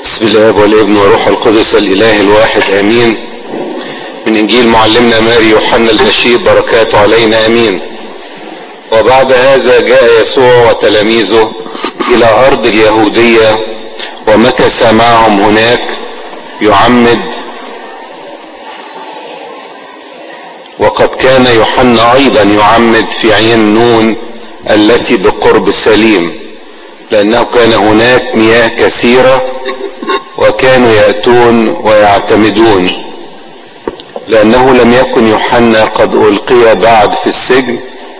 بسم الله والابن وروح القدس الاله الواحد امين من انجيل معلمنا ماري يوحنا البشير بركاته علينا امين وبعد هذا جاء يسوع وتلاميذه الى ارض اليهوديه ومكث معهم هناك يعمد وقد كان يوحنا ايضا يعمد في عين نون التي بقرب سليم لانه كان هناك مياه كثيره وكانوا ياتون ويعتمدون لانه لم يكن يوحنا قد القي بعد في السجن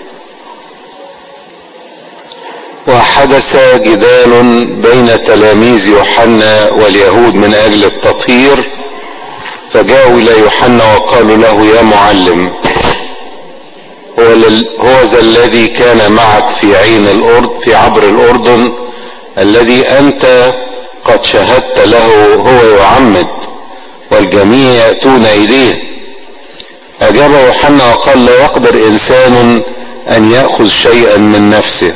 وحدث جدال بين تلاميذ يوحنا واليهود من اجل التطهير فجاءوا الى يوحنا وقالوا له يا معلم هو, هو ذا الذي كان معك في عين الأرض في عبر الأردن الذي أنت قد شهدت له هو يعمد والجميع يأتون إليه أجاب يوحنا وقال لا يقدر إنسان أن يأخذ شيئا من نفسه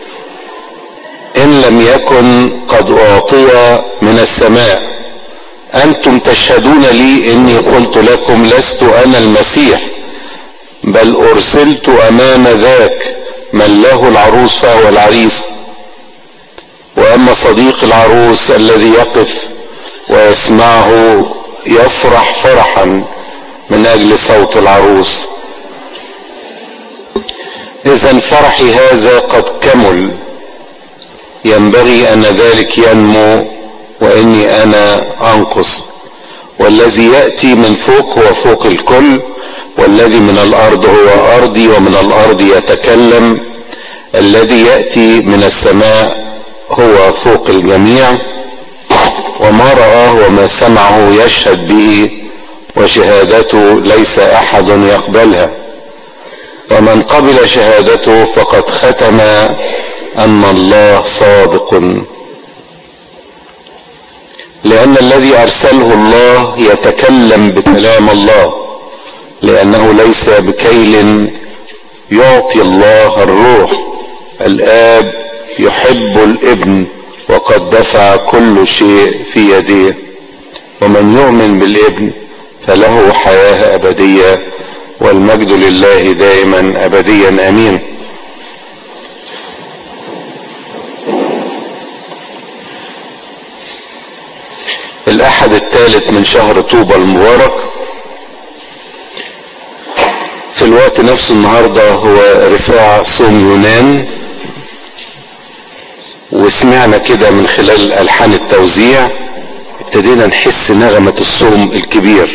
إن لم يكن قد أعطي من السماء أنتم تشهدون لي إني قلت لكم لست أنا المسيح بل ارسلت امام ذاك من له العروس فهو العريس واما صديق العروس الذي يقف ويسمعه يفرح فرحا من اجل صوت العروس اذا فرحي هذا قد كمل ينبغي ان ذلك ينمو واني انا انقص والذي ياتي من فوق هو فوق الكل والذي من الارض هو ارضي ومن الارض يتكلم الذي ياتي من السماء هو فوق الجميع وما راه وما سمعه يشهد به وشهادته ليس احد يقبلها ومن قبل شهادته فقد ختم ان الله صادق لان الذي ارسله الله يتكلم بكلام الله لانه ليس بكيل يعطي الله الروح الاب يحب الابن وقد دفع كل شيء في يديه ومن يؤمن بالابن فله حياه ابديه والمجد لله دائما ابديا امين الاحد الثالث من شهر طوبى المبارك في الوقت نفسه النهاردة هو رفاع صوم يونان وسمعنا كده من خلال ألحان التوزيع ابتدينا نحس نغمة الصوم الكبير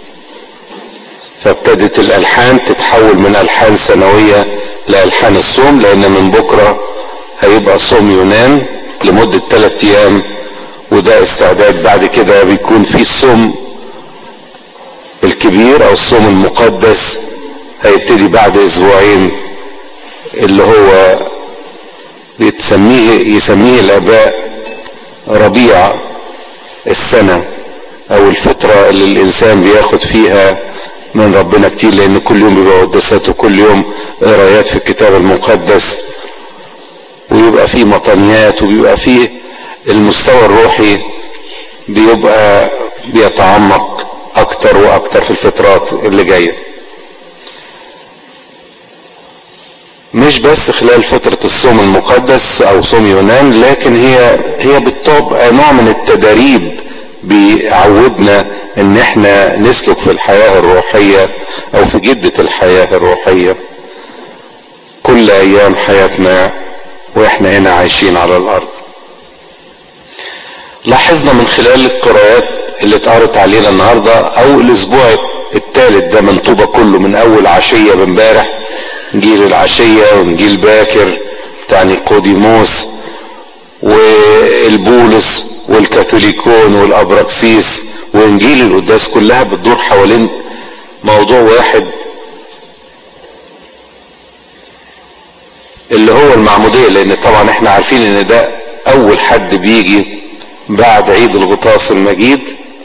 فابتدت الألحان تتحول من ألحان سنوية لألحان الصوم لأن من بكرة هيبقى صوم يونان لمدة ثلاثة أيام وده استعداد بعد كده بيكون في الصوم الكبير أو الصوم المقدس هيبتدي بعد اسبوعين اللي هو بتسميه يسميه الاباء ربيع السنة او الفترة اللي الانسان بياخد فيها من ربنا كتير لان كل يوم بيبقى قداسات وكل يوم قرايات في الكتاب المقدس ويبقى فيه مطنيات وبيبقى فيه المستوى الروحي بيبقى بيتعمق اكتر واكتر في الفترات اللي جايه مش بس خلال فترة الصوم المقدس او صوم يونان لكن هي هي بتبقى نوع من التدريب بيعودنا ان احنا نسلك في الحياة الروحية او في جدة الحياة الروحية كل ايام حياتنا واحنا هنا عايشين على الارض لاحظنا من خلال القراءات اللي اتقرت علينا النهاردة او الاسبوع الثالث ده من طوبة كله من اول عشية بامبارح انجيل العشية وانجيل باكر بتاع نيقوديموس والبولس والكاثوليكون والابراكسيس وانجيل القداس كلها بتدور حوالين موضوع واحد اللي هو المعمودية لان طبعا احنا عارفين ان ده اول حد بيجي بعد عيد الغطاس المجيد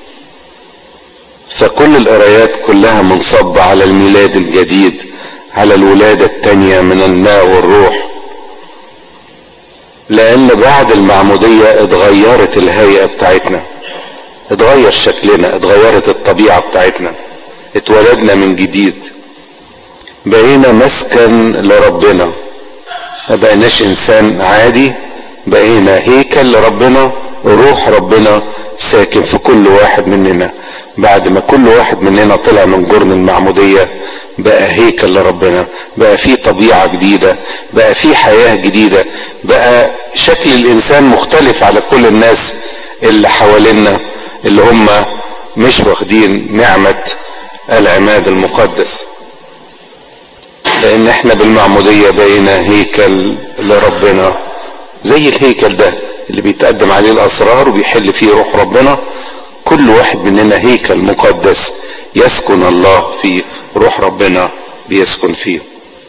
فكل القرايات كلها منصبة على الميلاد الجديد على الولادة التانية من الماء والروح لان بعد المعمودية اتغيرت الهيئة بتاعتنا اتغير شكلنا اتغيرت الطبيعة بتاعتنا اتولدنا من جديد بقينا مسكن لربنا ما بقيناش انسان عادي بقينا هيكل لربنا روح ربنا ساكن في كل واحد مننا بعد ما كل واحد مننا طلع من جرن المعمودية بقى هيكل لربنا بقى في طبيعة جديدة بقى في حياة جديدة بقى شكل الانسان مختلف على كل الناس اللي حوالينا اللي هم مش واخدين نعمة العماد المقدس لان احنا بالمعمودية بقينا هيكل لربنا زي الهيكل ده اللي بيتقدم عليه الاسرار وبيحل فيه روح ربنا كل واحد مننا هيكل مقدس يسكن الله فيه روح ربنا بيسكن فيه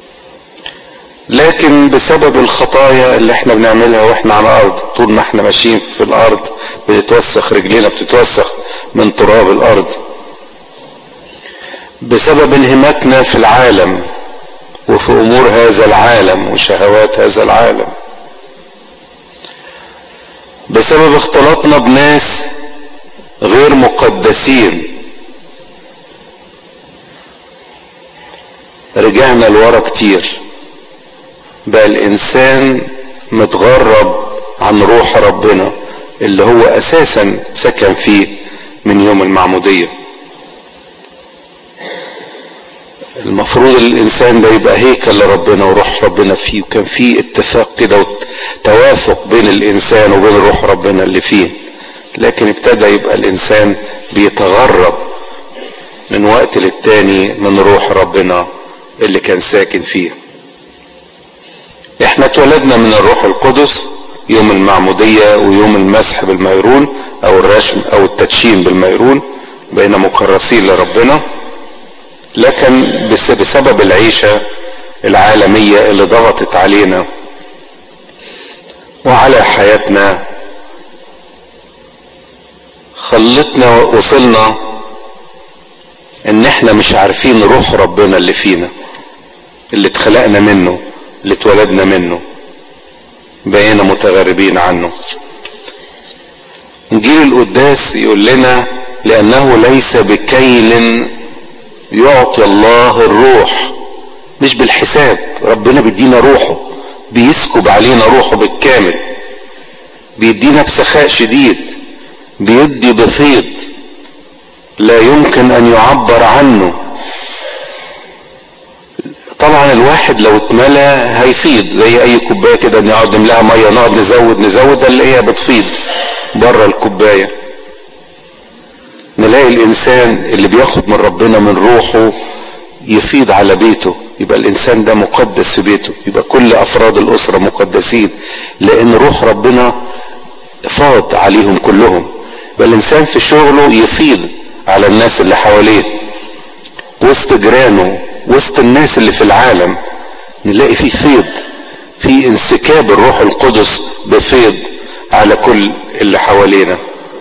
لكن بسبب الخطايا اللي احنا بنعملها واحنا على الارض طول ما احنا ماشيين في الارض بتتوسخ رجلينا بتتوسخ من تراب الارض بسبب انهماكنا في العالم وفي امور هذا العالم وشهوات هذا العالم بسبب اختلاطنا بناس غير مقدسين رجعنا لورا كتير بقى الانسان متغرب عن روح ربنا اللي هو اساسا سكن فيه من يوم المعموديه المفروض الانسان ده يبقى هيكل لربنا وروح ربنا فيه وكان في اتفاق كده وتوافق بين الانسان وبين روح ربنا اللي فيه لكن ابتدى يبقى الانسان بيتغرب من وقت للتاني من روح ربنا اللي كان ساكن فيه احنا اتولدنا من الروح القدس يوم المعمودية ويوم المسح بالميرون او الرشم او التدشين بالميرون بقينا مكرسين لربنا لكن بسبب العيشة العالمية اللي ضغطت علينا وعلى حياتنا خلتنا وصلنا ان احنا مش عارفين روح ربنا اللي فينا اللي اتخلقنا منه اللي اتولدنا منه بقينا متغربين عنه انجيل القداس يقول لنا لانه ليس بكيل يعطي الله الروح مش بالحساب ربنا بيدينا روحه بيسكب علينا روحه بالكامل بيدينا بسخاء شديد بيدي بفيض لا يمكن ان يعبر عنه طبعا الواحد لو اتملى هيفيض زي اي كوبايه كده نقعد نملاها ميه نقعد نزود نزود ده اللي هي بتفيض بره الكوبايه نلاقي الانسان اللي بياخد من ربنا من روحه يفيض على بيته يبقى الانسان ده مقدس في بيته يبقى كل افراد الاسره مقدسين لان روح ربنا فاض عليهم كلهم يبقى الانسان في شغله يفيض على الناس اللي حواليه وسط جيرانه وسط الناس اللي في العالم نلاقي فيه فيض في انسكاب الروح القدس بفيض على كل اللي حوالينا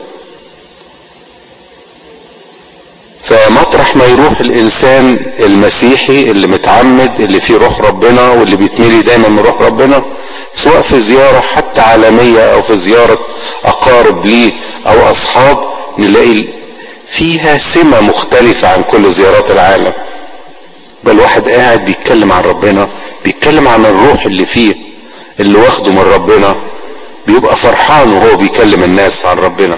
فمطرح ما يروح الانسان المسيحي اللي متعمد اللي فيه روح ربنا واللي بيتملي دايما من روح ربنا سواء في زيارة حتى عالمية او في زيارة اقارب ليه او اصحاب نلاقي فيها سمة مختلفة عن كل زيارات العالم بل واحد قاعد بيتكلم عن ربنا بيتكلم عن الروح اللي فيه اللي واخده من ربنا بيبقى فرحان وهو بيكلم الناس عن ربنا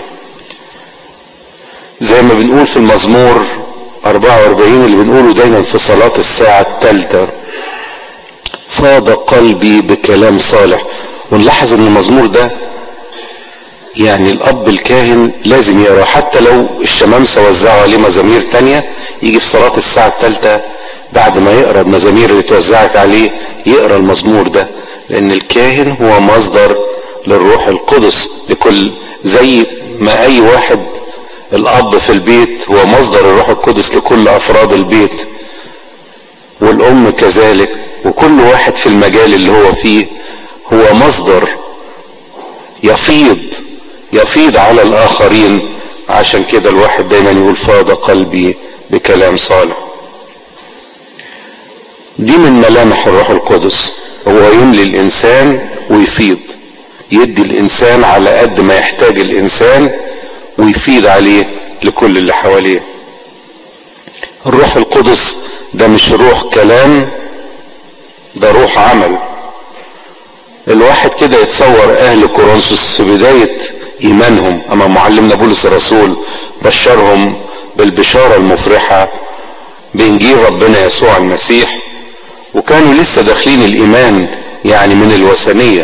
زي ما بنقول في المزمور 44 اللي بنقوله دايما في صلاة الساعة الثالثة فاض قلبي بكلام صالح ونلاحظ ان المزمور ده يعني الاب الكاهن لازم يقرا حتى لو الشمامسه وزعوا عليه مزامير تانية يجي في صلاه الساعه الثالثه بعد ما يقرا المزامير اللي اتوزعت عليه يقرا المزمور ده لان الكاهن هو مصدر للروح القدس لكل زي ما اي واحد الاب في البيت هو مصدر الروح القدس لكل افراد البيت والام كذلك وكل واحد في المجال اللي هو فيه هو مصدر يفيض يفيض على الاخرين عشان كده الواحد دايما يقول فاض قلبي بكلام صالح دي من ملامح الروح القدس هو يملي الانسان ويفيض يدي الانسان على قد ما يحتاج الانسان ويفيد عليه لكل اللي حواليه الروح القدس ده مش روح كلام ده روح عمل الواحد كده يتصور اهل كورنثوس في بداية ايمانهم اما معلمنا بولس الرسول بشرهم بالبشارة المفرحة بانجيل ربنا يسوع المسيح وكانوا لسه داخلين الايمان يعني من الوثنية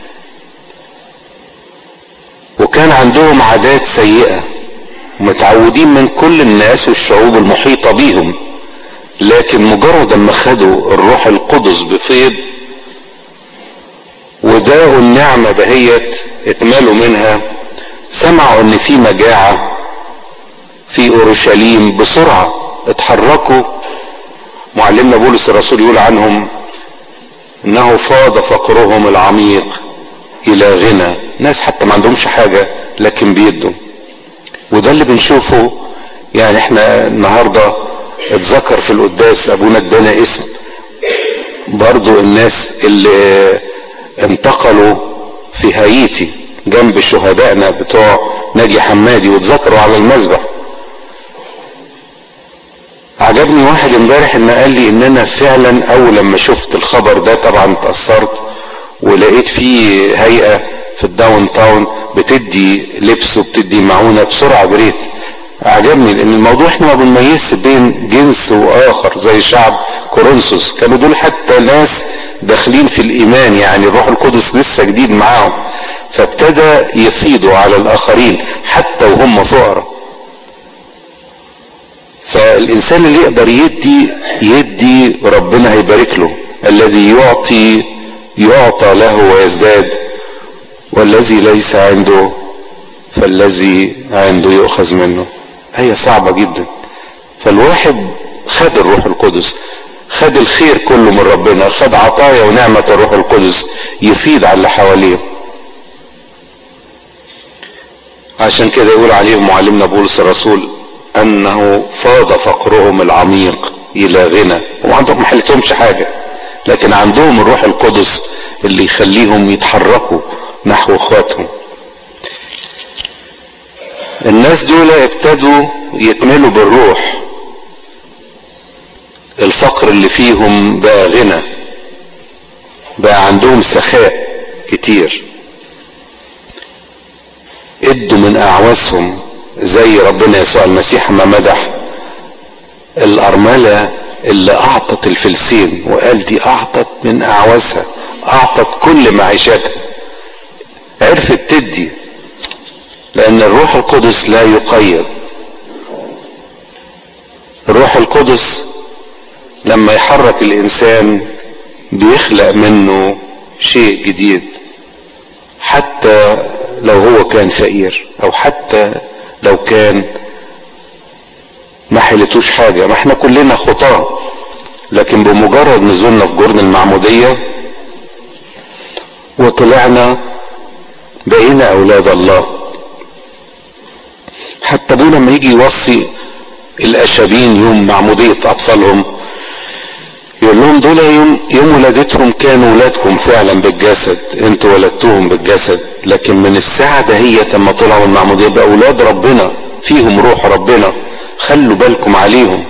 وكان عندهم عادات سيئة متعودين من كل الناس والشعوب المحيطة بيهم لكن مجرد ما خدوا الروح القدس بفيض وداقوا النعمة دهيت اتملوا منها سمعوا ان في مجاعة في اورشليم بسرعة اتحركوا معلمنا بولس الرسول يقول عنهم انه فاض فقرهم العميق الى غنى ناس حتى ما عندهمش حاجة لكن بيدوا وده اللي بنشوفه يعني احنا النهاردة اتذكر في القداس ابونا ادانا اسم برضو الناس اللي انتقلوا في هايتي جنب شهدائنا بتوع ناجي حمادي واتذكروا على المذبح عجبني واحد امبارح ان قال لي ان انا فعلا اول لما شفت الخبر ده طبعا اتأثرت ولقيت فيه هيئة في الداون تاون بتدي لبس وبتدي معونة بسرعة جريت عجبني لان الموضوع احنا ما بنميزش بين جنس واخر زي شعب كورنثوس كانوا دول حتى ناس داخلين في الايمان يعني الروح القدس لسه جديد معاهم فابتدى يفيضوا على الاخرين حتى وهم فقراء فالانسان اللي يقدر يدي يدي ربنا هيبارك له الذي يعطي يعطى له ويزداد والذي ليس عنده فالذي عنده يؤخذ منه هي صعبة جدا فالواحد خد الروح القدس خد الخير كله من ربنا خد عطايا ونعمة الروح القدس يفيد على اللي حواليه عشان كده يقول عليهم معلمنا بولس الرسول انه فاض فقرهم العميق الى غنى هم عندهم ما حلتهمش حاجه لكن عندهم الروح القدس اللي يخليهم يتحركوا نحو اخواتهم الناس دول ابتدوا يتملوا بالروح الفقر اللي فيهم بقى غنى بقى عندهم سخاء كتير ادوا من اعوازهم زي ربنا يسوع المسيح ما مدح الارملة اللي اعطت الفلسين وقال دي اعطت من اعوازها اعطت كل معيشتها عرفت تدي لان الروح القدس لا يقيد الروح القدس لما يحرك الانسان بيخلق منه شيء جديد حتى لو هو كان فقير او حتى لو كان ما حلتوش حاجة ما احنا كلنا خطاة لكن بمجرد نزولنا في جرن المعمودية وطلعنا بقينا اولاد الله حتى ابونا لما يجي يوصي الاشابين يوم معمودية اطفالهم يقول لهم دول يوم يوم ولادتهم كانوا ولادكم فعلا بالجسد انتوا ولدتوهم بالجسد لكن من الساعة دهية لما طلعوا من المعمودية بقى اولاد ربنا فيهم روح ربنا خلوا بالكم عليهم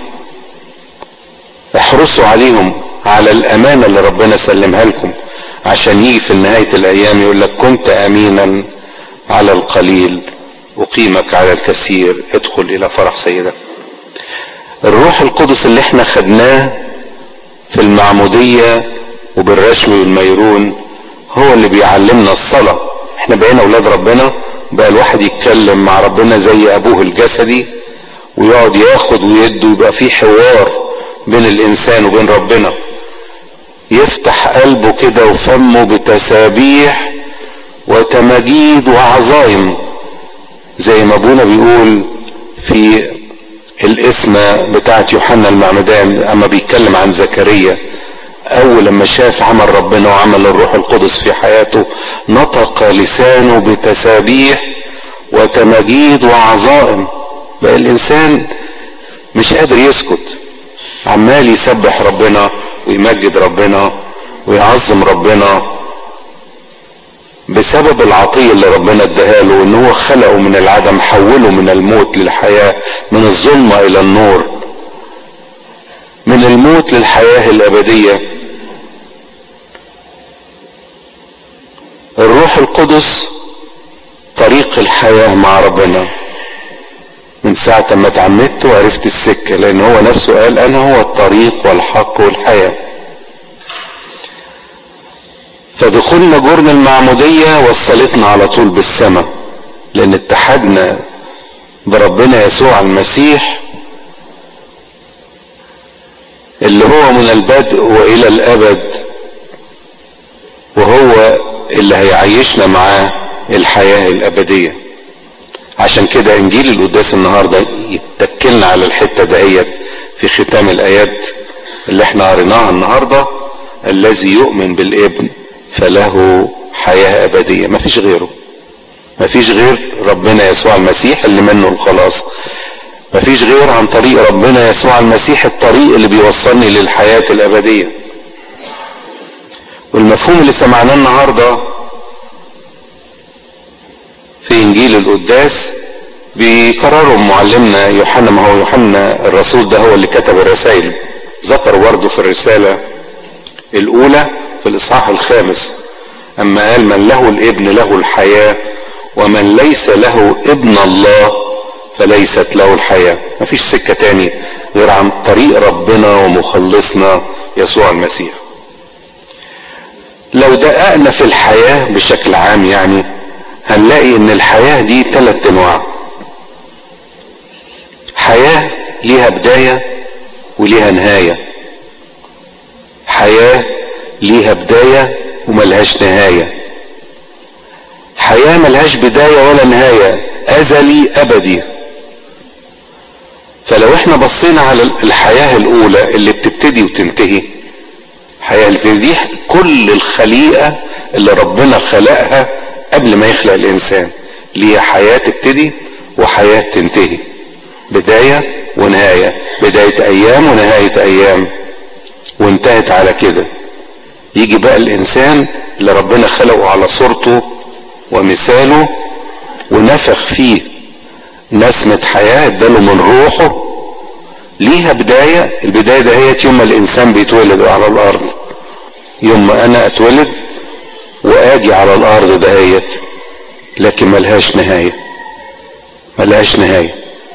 احرصوا عليهم على الامانة اللي ربنا سلمها لكم عشان يجي في نهاية الايام يقول لك كنت امينا على القليل اقيمك على الكثير ادخل الى فرح سيدك الروح القدس اللي احنا خدناه في المعمودية وبالرشم والميرون هو اللي بيعلمنا الصلاة احنا بقينا اولاد ربنا بقى الواحد يتكلم مع ربنا زي ابوه الجسدي ويقعد ياخد ويد ويبقى في حوار بين الانسان وبين ربنا يفتح قلبه كده وفمه بتسابيح وتماجيد وعظايم زي ما ابونا بيقول في الاسم بتاعت يوحنا المعمدان اما بيتكلم عن زكريا اول لما شاف عمل ربنا وعمل الروح القدس في حياته نطق لسانه بتسابيح وتماجيد وعظائم بقى الانسان مش قادر يسكت عمال يسبح ربنا ويمجد ربنا ويعظم ربنا بسبب العطية اللي ربنا اداها له ان هو خلقه من العدم حوله من الموت للحياة من الظلمة الى النور من الموت للحياة الابدية الروح القدس طريق الحياة مع ربنا من ساعة ما اتعمدت وعرفت السكة لان هو نفسه قال انا هو الطريق والحق والحياة فدخولنا جرن المعمودية وصلتنا على طول بالسماء لان اتحدنا بربنا يسوع المسيح اللي هو من البدء والى الابد وهو اللي هيعيشنا معاه الحياة الابدية عشان كده انجيل القداس النهاردة يتكلنا على الحتة دهيت في ختام الايات اللي احنا قريناها النهاردة الذي يؤمن بالابن فله حياة ابدية مفيش غيره مفيش غير ربنا يسوع المسيح اللي منه الخلاص مفيش غير عن طريق ربنا يسوع المسيح الطريق اللي بيوصلني للحياة الابدية والمفهوم اللي سمعناه النهارده في انجيل القداس بيكرروا معلمنا يوحنا ما هو يوحنا الرسول ده هو اللي كتب الرسائل ذكر برضه في الرسالة الاولى في الاصحاح الخامس اما قال من له الابن له الحياة ومن ليس له ابن الله فليست له الحياة مفيش سكة تاني غير عن طريق ربنا ومخلصنا يسوع المسيح لو دققنا في الحياة بشكل عام يعني هنلاقي ان الحياة دي ثلاث انواع حياة ليها بداية وليها نهاية حياة ليها بداية وملهاش نهاية حياة ملهاش بداية ولا نهاية ازلي ابدي فلو احنا بصينا على الحياة الاولى اللي بتبتدي وتنتهي الحياة اللي دي كل الخليقة اللي ربنا خلقها قبل ما يخلق الانسان ليها حياة تبتدي وحياة تنتهي بداية ونهاية بداية ايام ونهاية ايام وانتهت على كده يجي بقى الانسان اللي ربنا خلقه على صورته ومثاله ونفخ فيه نسمة حياة اداله من روحه ليها بداية البداية ده هي يوم ما الانسان بيتولد على الارض يوم ما انا اتولد واجي على الارض دهيت لكن ملهاش نهاية ملهاش نهاية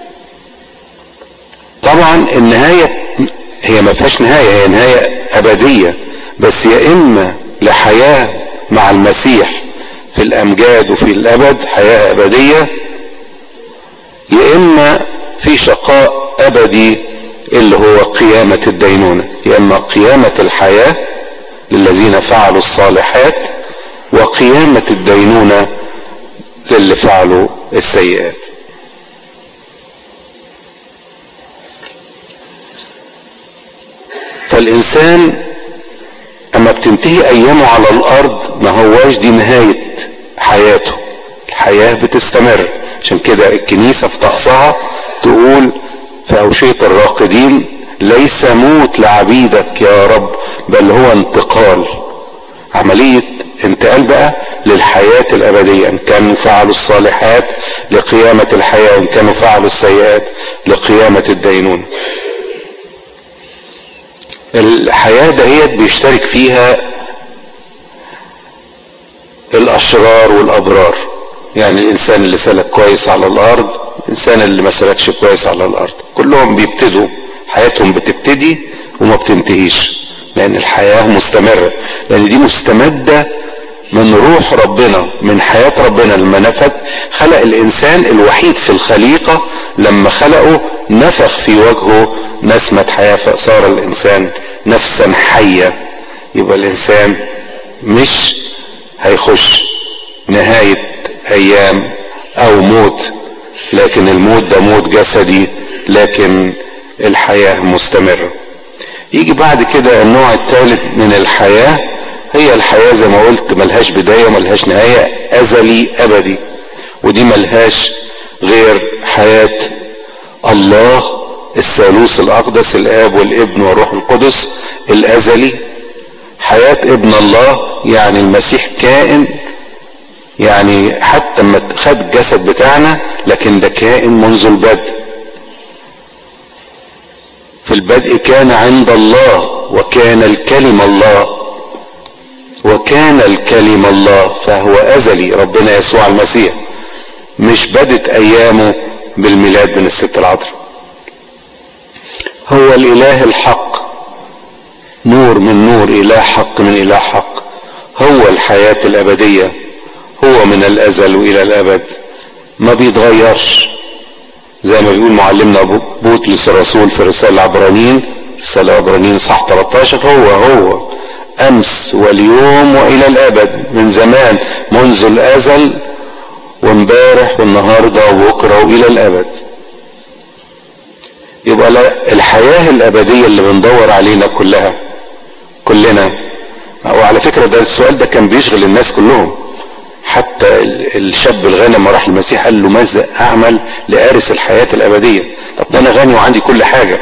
طبعا النهاية هي ما فيهاش نهاية هي نهاية ابدية بس يا اما لحياة مع المسيح في الامجاد وفي الابد حياة ابدية يا اما في شقاء ابدي اللي هو قيامة الدينونة يا اما قيامة الحياة للذين فعلوا الصالحات وقيامة الدينونة للي فعلوا السيئات فالإنسان أما بتنتهي أيامه على الأرض ما هواش دي نهاية حياته الحياة بتستمر عشان كده الكنيسة في طقسها تقول في أوشية الراقدين ليس موت لعبيدك يا رب بل هو انتقال عملية انتقال بقى للحياة الأبدية إن كانوا فعلوا الصالحات لقيامة الحياة وإن كانوا فعلوا السيئات لقيامة الدينون الحياة دهيت بيشترك فيها الأشرار والأبرار يعني الإنسان اللي سلك كويس على الأرض الإنسان اللي ما سلكش كويس على الأرض كلهم بيبتدوا حياتهم بتبتدي وما بتنتهيش لأن الحياة مستمرة لأن دي مستمدة من روح ربنا من حياة ربنا لما نفت خلق الإنسان الوحيد في الخليقة لما خلقه نفخ في وجهه نسمة حياة فصار الإنسان نفسا حية يبقى الإنسان مش هيخش نهاية أيام أو موت لكن الموت ده موت جسدي لكن الحياة مستمرة يجي بعد كده النوع الثالث من الحياة هي الحياة زي ما قلت ملهاش بداية وملهاش نهاية أزلي أبدي ودي ملهاش غير حياة الله الثالوث الأقدس الآب والابن والروح القدس الأزلي حياة ابن الله يعني المسيح كائن يعني حتى ما خد الجسد بتاعنا لكن ده كائن منذ البدء في البدء كان عند الله وكان الكلمة الله وكان الكلمة الله فهو أزلي ربنا يسوع المسيح مش بدت أيامه بالميلاد من الست العذراء هو الإله الحق نور من نور إله حق من إله حق هو الحياة الأبدية هو من الأزل وإلى الأبد ما بيتغيرش زي ما بيقول معلمنا بطلس الرسول في رسالة عبرانيين رسالة عبرانيين صح 13 هو هو أمس واليوم وإلى الأبد من زمان منذ الأزل وامبارح والنهارده وبكره والى الابد يبقى الحياه الابديه اللي بندور علينا كلها كلنا وعلى فكره ده السؤال ده كان بيشغل الناس كلهم حتى الشاب الغني لما راح المسيح قال له ماذا اعمل لارث الحياه الابديه طب ده انا غني وعندي كل حاجه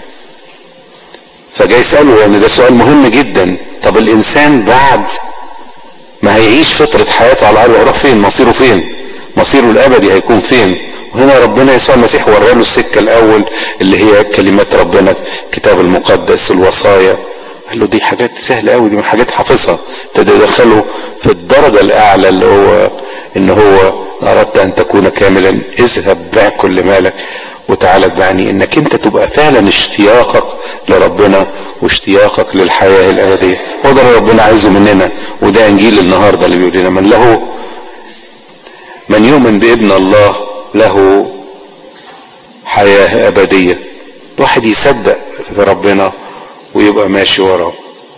فجاي يساله يعني ده سؤال مهم جدا طب الانسان بعد ما هيعيش فتره حياته على الارض هيروح فين مصيره فين مصيره الابدي هيكون فين وهنا ربنا يسوع المسيح ورى له السكه الاول اللي هي كلمات ربنا الكتاب المقدس الوصايا قال له دي حاجات سهله قوي دي من حاجات حافظها ابتدى يدخله في الدرجه الاعلى اللي هو ان هو اردت ان تكون كاملا اذهب بيع كل مالك وتعالى اتبعني انك انت تبقى فعلا اشتياقك لربنا واشتياقك للحياه الابديه هو ده اللي ربنا عايزه مننا وده انجيل النهارده اللي بيقول لنا من له من يؤمن بابن الله له حياة أبدية واحد يصدق في ربنا ويبقى ماشي وراه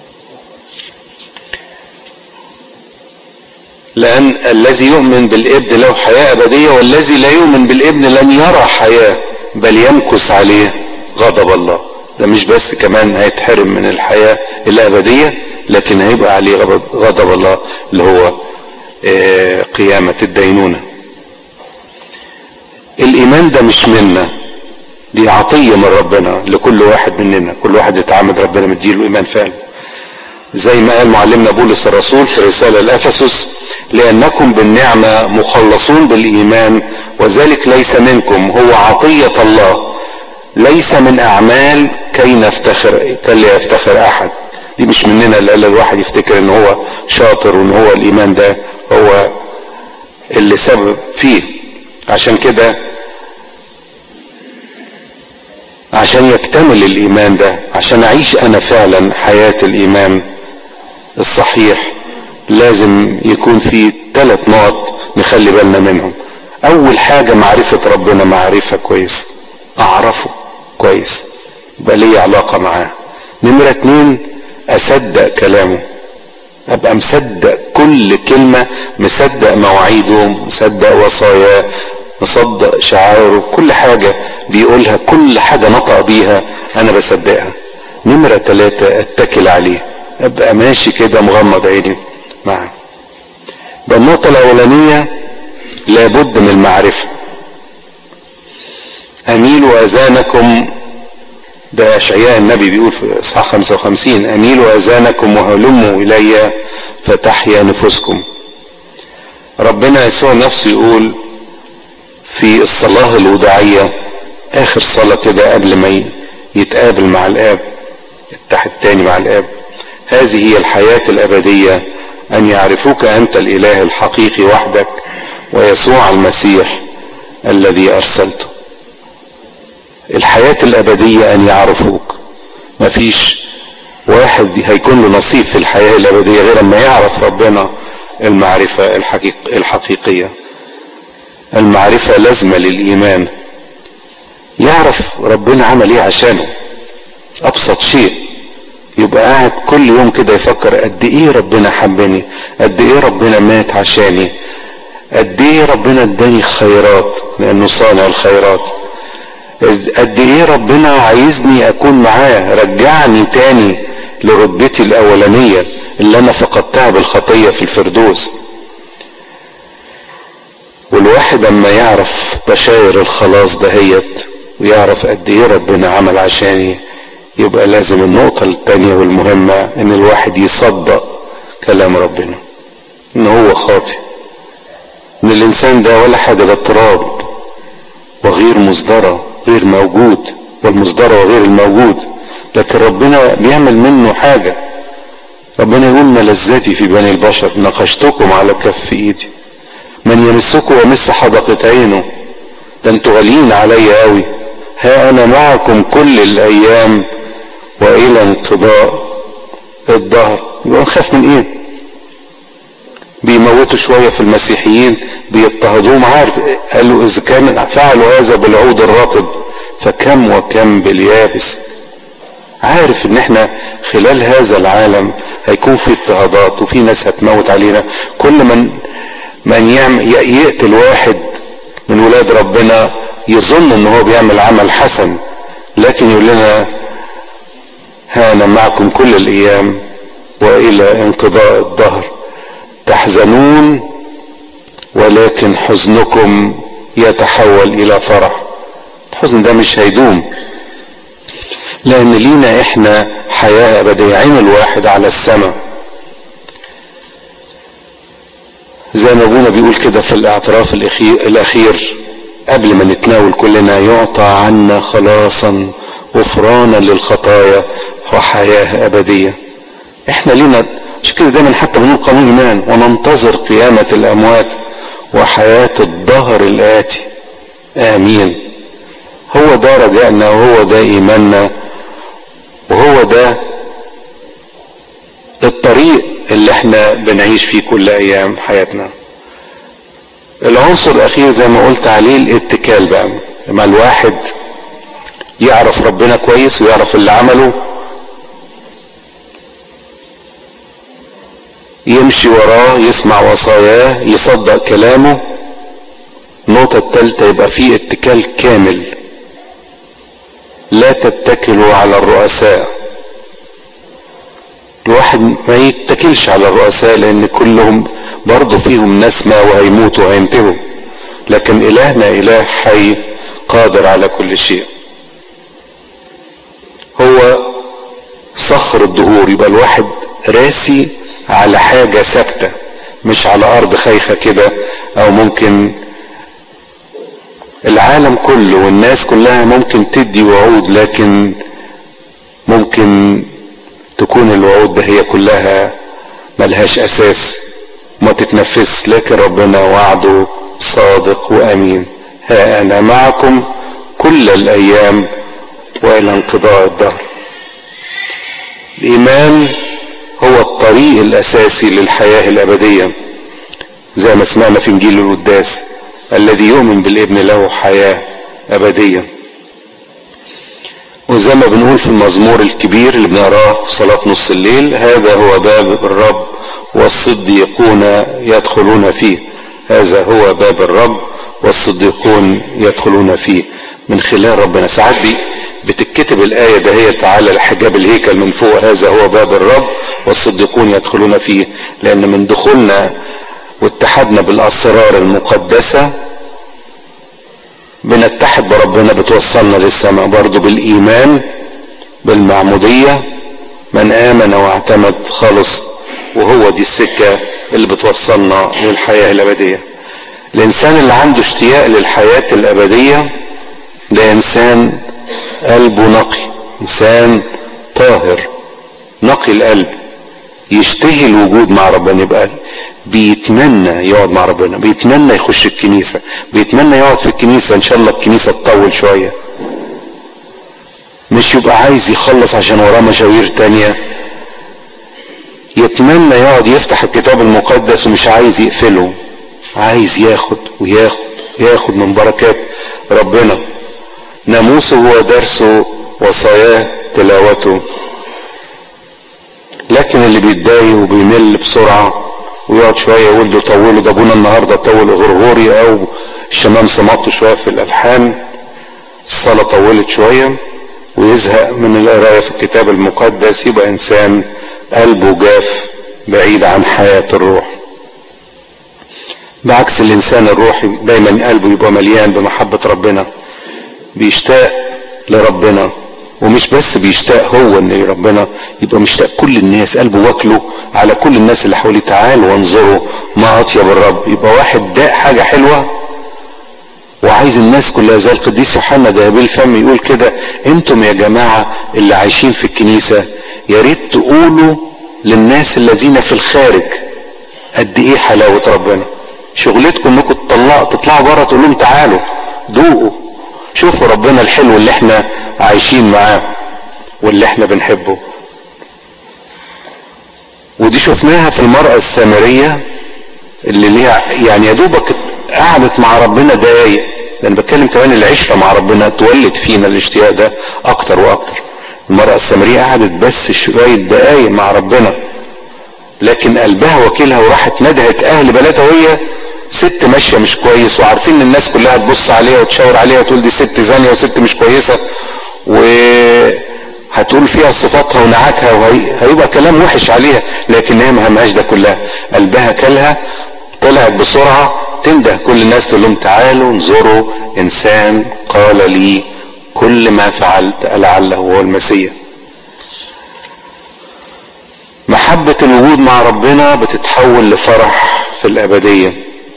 لأن الذي يؤمن بالابن له حياة أبدية والذي لا يؤمن بالابن لن يرى حياة بل يمكث عليه غضب الله ده مش بس كمان هيتحرم من الحياة الأبدية لكن هيبقى عليه غضب الله اللي هو قيامة الدينونة الإيمان ده مش منا دي عطية من ربنا لكل واحد مننا كل واحد يتعمد ربنا مديله إيمان فعلا زي ما قال معلمنا بولس الرسول في رسالة لأفسس لأنكم بالنعمة مخلصون بالإيمان وذلك ليس منكم هو عطية الله ليس من أعمال كي نفتخر كي لا يفتخر أحد دي مش مننا اللي الواحد يفتكر ان هو شاطر وان هو الايمان ده هو اللي سبب فيه عشان كده عشان يكتمل الايمان ده عشان اعيش انا فعلا حياة الايمان الصحيح لازم يكون في ثلاث نقط نخلي بالنا منهم اول حاجة معرفة ربنا معرفة كويس اعرفه كويس يبقى لي علاقة معاه نمرة اتنين اصدق كلامه ابقى مصدق كل كلمة مصدق مواعيده مصدق وصاياه مصدق شعاره كل حاجة بيقولها كل حاجة نطق بيها انا بصدقها نمرة ثلاثة اتكل عليه ابقى ماشي كده مغمض عيني معاه النقطة الاولانية لابد من المعرفة اميلوا اذانكم ده اشعياء النبي بيقول في اصحاح 55 اميلوا اذانكم وهلموا الي فتحيا نفوسكم ربنا يسوع نفسه يقول في الصلاة الوداعية اخر صلاة كده قبل ما يتقابل مع الاب يتحد تاني مع الاب هذه هي الحياة الابدية ان يعرفوك انت الاله الحقيقي وحدك ويسوع المسيح الذي ارسلته الحياة الابدية ان يعرفوك مفيش واحد هيكون له نصيب في الحياة الابدية غير اما يعرف ربنا المعرفة الحقيق الحقيقية المعرفة لازمة للايمان يعرف ربنا عمل ايه عشانه ابسط شيء يبقى قاعد كل يوم كده يفكر قد ايه ربنا حبني قد ايه ربنا مات عشاني قد ايه ربنا اداني خيرات لانه صانع الخيرات قد ايه ربنا عايزني اكون معاه رجعني تاني لرتبتي الاولانية اللي انا فقدتها بالخطية في الفردوس والواحد اما يعرف بشاير الخلاص دهيت ويعرف قد ايه ربنا عمل عشاني يبقى لازم النقطة التانية والمهمة ان الواحد يصدق كلام ربنا ان هو خاطئ ان الانسان ده ولا حاجة ده تراب وغير مصدرة غير موجود والمصدرة وغير الموجود لكن ربنا بيعمل منه حاجة ربنا يقول ملذتي في بني البشر نقشتكم على كف ايدي من يمسكم ومس حدقة عينه ده انتوا غاليين عليا قوي ها انا معكم كل الايام والى انقضاء الدهر يبقى نخاف من ايه بيموتوا شوية في المسيحيين بيضطهدوهم عارف قالوا اذا كان فعلوا هذا بالعود الرطب فكم وكم باليابس عارف ان احنا خلال هذا العالم هيكون في اضطهادات وفي ناس هتموت علينا كل من من يعمل يقتل واحد من ولاد ربنا يظن ان هو بيعمل عمل حسن لكن يقول لنا ها انا معكم كل الايام والى انقضاء الدهر تحزنون ولكن حزنكم يتحول الى فرح الحزن ده مش هيدوم لان لينا احنا حياة ابدية عين الواحد على السماء زي ما ابونا بيقول كده في الاعتراف الاخير قبل ما نتناول كلنا يعطى عنا خلاصا غفرانا للخطايا وحياة ابدية احنا لينا مش كده دايما حتى بنقول قانون ايمان وننتظر قيامة الاموات وحياة الدهر الاتي امين هو ده رجائنا وهو ده ايماننا وهو ده الطريق اللي احنا بنعيش فيه كل ايام حياتنا العنصر الاخير زي ما قلت عليه الاتكال بقى لما الواحد يعرف ربنا كويس ويعرف اللي عمله يمشي وراه يسمع وصاياه يصدق كلامه النقطة الثالثة يبقى فيه اتكال كامل لا تتكلوا على الرؤساء الواحد ما يتكلش على الرؤساء لان كلهم برضه فيهم نسمة وهيموتوا وهينتهوا لكن الهنا اله حي قادر على كل شيء هو صخر الدهور يبقى الواحد راسي على حاجة ثابتة مش على ارض خايخة كده او ممكن العالم كله والناس كلها ممكن تدي وعود لكن ممكن تكون الوعود ده هي كلها ملهاش اساس ما تتنفس لكن ربنا وعده صادق وامين ها انا معكم كل الايام والى انقضاء الدهر الايمان هو الطريق الاساسي للحياه الابديه زي ما سمعنا في انجيل القداس الذي يؤمن بالابن له حياه ابديه وزي ما بنقول في المزمور الكبير اللي بنقراه في صلاه نص الليل هذا هو باب الرب والصديقون يدخلون فيه هذا هو باب الرب والصديقون يدخلون فيه من خلال ربنا ساعات بي بتتكتب الآية دهيت على حجاب الهيكل من فوق هذا هو باب الرب والصديقون يدخلون فيه لأن من دخولنا واتحادنا بالأسرار المقدسة بنتحد بربنا بتوصلنا للسماء برضو بالإيمان بالمعمودية من آمن واعتمد خلص وهو دي السكة اللي بتوصلنا للحياة الأبدية الإنسان اللي عنده اشتياق للحياة الأبدية ده إنسان قلبه نقي إنسان طاهر نقي القلب يشتهي الوجود مع ربنا يبقى بيتمنى يقعد مع ربنا بيتمنى يخش الكنيسة بيتمنى يقعد في الكنيسة ان شاء الله الكنيسة تطول شوية مش يبقى عايز يخلص عشان وراه مشاوير تانية يتمنى يقعد يفتح الكتاب المقدس ومش عايز يقفله عايز ياخد وياخد ياخد من بركات ربنا ناموسه هو درسه وصاياه تلاوته لكن اللي بيتضايق وبيمل بسرعة ويقعد شوية يقول له طولوا ده ابونا النهاردة طول غرغوري او الشمام سمطوا شوية في الالحان الصلاة طولت شوية ويزهق من القراية في الكتاب المقدس يبقى انسان قلبه جاف بعيد عن حياة الروح بعكس الانسان الروحي دايما قلبه يبقى مليان بمحبة ربنا بيشتاق لربنا ومش بس بيشتاق هو ان ربنا يبقى مشتاق كل الناس قلبه واكله على كل الناس اللي حواليه تعال وانظروا ما اطيب الرب يبقى واحد داق حاجه حلوه وعايز الناس كلها زي القديس يوحنا ده بالفم يقول كده انتم يا جماعه اللي عايشين في الكنيسه يا ريت تقولوا للناس الذين في الخارج قد ايه حلاوه ربنا شغلتكم انكم تطلعوا تطلعوا بره تقول لهم تعالوا ذوقوا شوفوا ربنا الحلو اللي احنا عايشين معاه واللي احنا بنحبه ودي شفناها في المرأة السامرية اللي ليها يعني يا دوبك قعدت مع ربنا دقايق لان بتكلم كمان العشرة مع ربنا تولد فينا الاشتياق ده اكتر واكتر المرأة السامرية قعدت بس شوية دقايق مع ربنا لكن قلبها وكيلها وراحت ندهت اهل بلدها وهي ست ماشيه مش كويس وعارفين ان الناس كلها تبص عليها وتشاور عليها وتقول دي ست زانيه وست مش كويسه وهتقول فيها صفاتها ونعاتها وهيبقى كلام وحش عليها لكن هي ما همهاش ده كلها قلبها كلها طلعت بسرعه تنده كل الناس تقول لهم تعالوا انظروا انسان قال لي كل ما فعلت لعله هو المسيح محبة الوجود مع ربنا بتتحول لفرح في الأبدية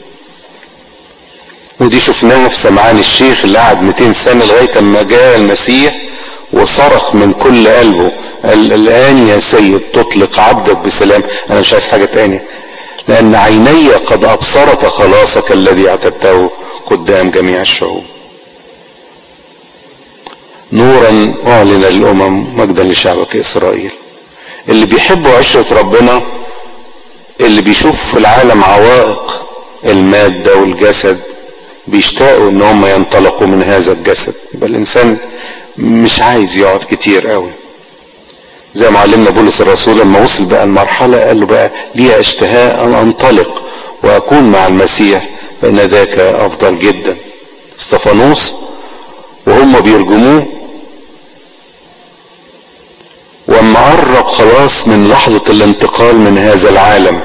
ودي شفناها في سمعان الشيخ اللي قعد 200 سنة لغاية ما جاء المسيح وصرخ من كل قلبه قال الآن يا سيد تطلق عبدك بسلام أنا مش عايز حاجة تانية لأن عيني قد أبصرت خلاصك الذي اعتدته قدام جميع الشعوب نورا أعلن للأمم مجدا لشعبك إسرائيل اللي بيحبوا عشرة ربنا اللي بيشوفوا في العالم عوائق المادة والجسد بيشتاقوا ان هم ينطلقوا من هذا الجسد يبقى الانسان مش عايز يقعد كتير قوي زي ما علمنا بولس الرسول لما وصل بقى المرحلة قال له بقى لي اشتهاء ان انطلق واكون مع المسيح فان ذاك افضل جدا استفانوس وهم بيرجموه واما قرب خلاص من لحظة الانتقال من هذا العالم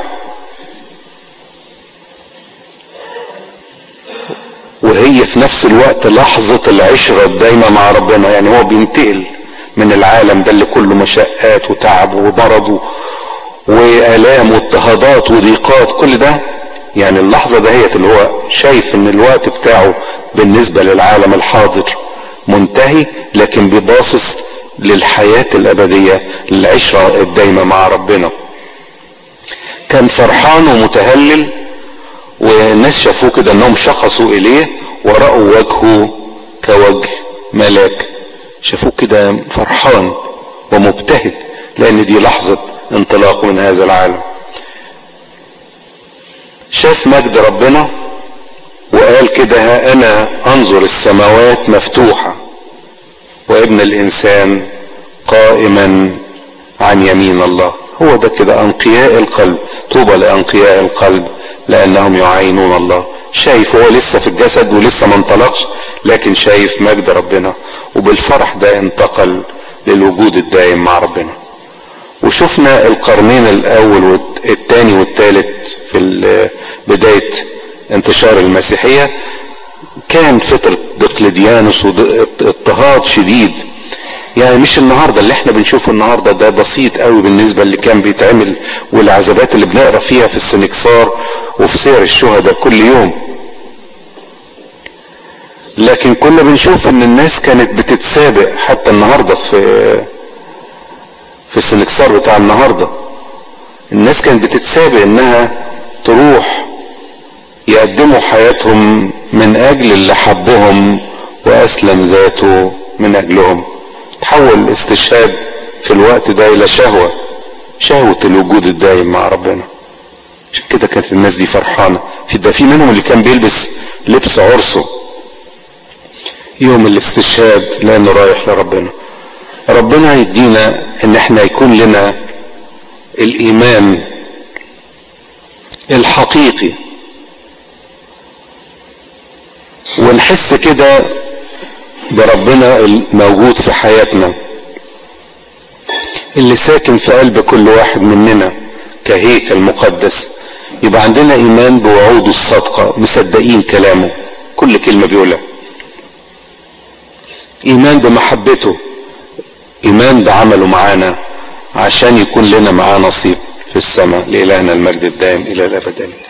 وهي في نفس الوقت لحظة العشرة الدايمة مع ربنا يعني هو بينتقل من العالم ده اللي كله مشقات وتعب ومرض وآلام واضطهادات وضيقات كل ده يعني اللحظة دهيت اللي هو شايف ان الوقت بتاعه بالنسبة للعالم الحاضر منتهي لكن بيباصص للحياة الأبدية للعشرة الدايمة مع ربنا كان فرحان ومتهلل والناس شافوه كده انهم شخصوا اليه ورأوا وجهه كوجه ملاك شافوه كده فرحان ومبتهج لان دي لحظة انطلاقه من هذا العالم شاف مجد ربنا وقال كده ها انا انظر السماوات مفتوحة وابن الانسان قائما عن يمين الله هو ده كده انقياء القلب طوبى لانقياء القلب لانهم يعينون الله شايف هو لسه في الجسد ولسه ما انطلقش لكن شايف مجد ربنا وبالفرح ده انتقل للوجود الدائم مع ربنا وشفنا القرنين الاول والثاني والثالث في بداية انتشار المسيحية كان فترة دقلديانوس واضطهاد شديد يعني مش النهاردة اللي احنا بنشوفه النهاردة ده بسيط قوي بالنسبة اللي كان بيتعمل والعذابات اللي بنقرا فيها في السنكسار وفي سير الشهداء كل يوم لكن كنا بنشوف ان الناس كانت بتتسابق حتى النهاردة في في السنكسار بتاع النهاردة الناس كانت بتتسابق انها تروح يقدموا حياتهم من اجل اللي حبهم واسلم ذاته من اجلهم تحول الاستشهاد في الوقت ده الى شهوة شهوة الوجود الدائم مع ربنا عشان كده كانت الناس دي فرحانة في ده في منهم اللي كان بيلبس لبس عرسه يوم الاستشهاد لانه رايح لربنا ربنا يدينا ان احنا يكون لنا الايمان الحقيقي ونحس كده بربنا الموجود في حياتنا اللي ساكن في قلب كل واحد مننا كهيكل مقدس يبقى عندنا ايمان بوعوده الصادقة مصدقين كلامه كل كلمة بيقولها ايمان بمحبته ايمان بعمله معانا عشان يكون لنا معاه نصيب في السماء لإلهنا المجد الدائم إلى الأبد